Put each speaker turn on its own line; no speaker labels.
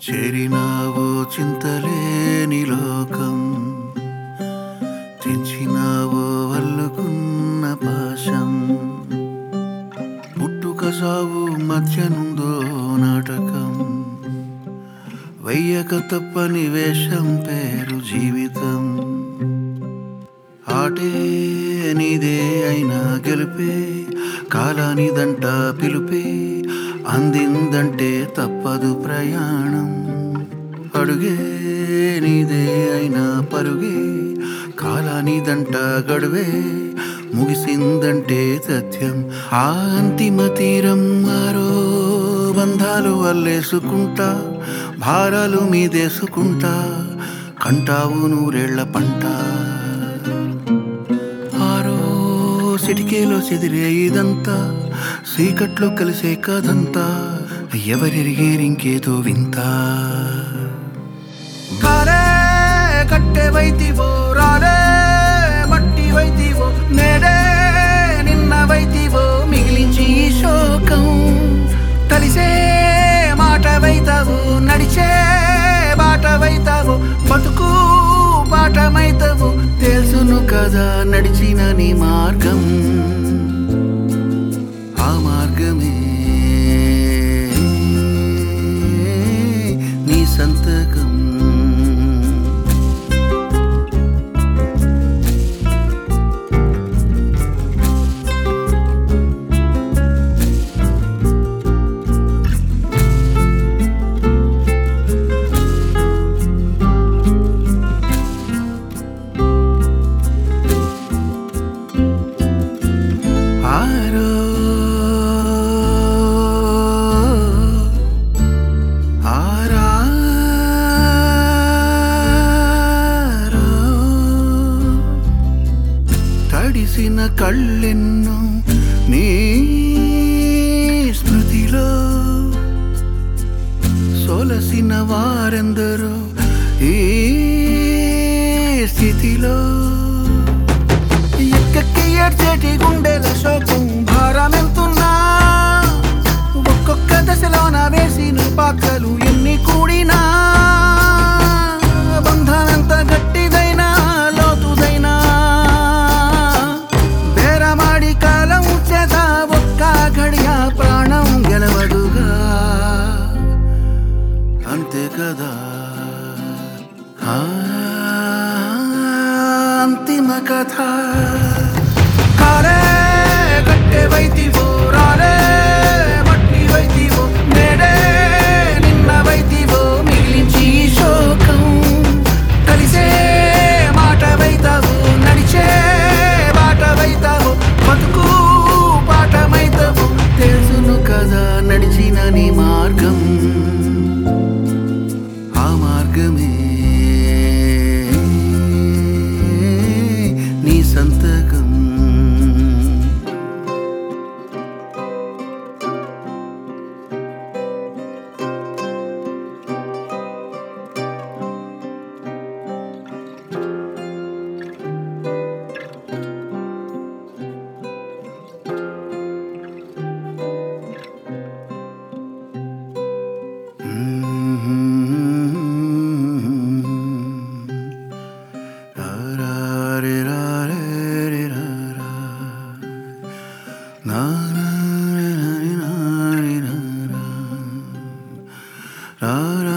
చేరినావో చింతలేని లోకం తెంచినావో వల్లుకున్న పాశం పుట్టుక సావు మధ్యనుందో నాటకం వయ్యక తప్పని వేషం పేరు జీవితం ఆటే నీదే అయినా గెలిపే కాలానిదంట పిలుపే అందిందంటే తప్పదు ప్రయాణం అడుగే నీదే అయినా పరుగే కాలానిదంట గడువే ముగిసిందంటే సత్యం ఆ అంతిమ తీరం మారో బంధాలు అల్లేసుకుంటా భారాలు మీదేసుకుంటా కంటావు నూరేళ్ల పంట ఆరో సిటికేలో చెదిరే ఇదంతా చీకట్లో కలిసే కదంతా ఎవరెరిగేరింకేదో వింత కారే కట్టె వైతివో రారే మట్టి వైతివో నేడే నిన్న వైతివో మిగిలించి ఈ శోకం కలిసే మాట వైతావు నడిచే బాట వైతావు బతుకు పాఠమైతావు తెలుసును కదా నడిచిన నీ మార్గం ఆ మార్గమే నీ సంతకం ఆరో ఆరారో తడిసిన కళ్ళెన్నో నీ స్మృతిలో సొలసిన వారెందరో ఈ స్థితిలో ఎక్కకి ఏడ్చేటి గుండెల శోకం భారమెంతున్నా ఒక్కొక్క దశలోన వేసిన పాత్రలు ఎన్ని కూడినా బంధం ఎంత గట్టిదైనా లోతుదైనా బేరమాడి కాలం చేత ఒక్క గడియ ప్రాణం గెలవదుగా అంతే కదా ఆ, అంతిమ కథ కారే కట్టె వైతివో రారే మట్టి వైతివో నేడే నిన్న వైతివో మిగిలించి ఈ శోకం కలిసే మాట వైతావు నడిచే బాట వైతావు బతుకు పాఠమైతావు తెలుసును కదా నడిచిన నీ మార్గం ఆ మార్గమే నీ సంతకం ra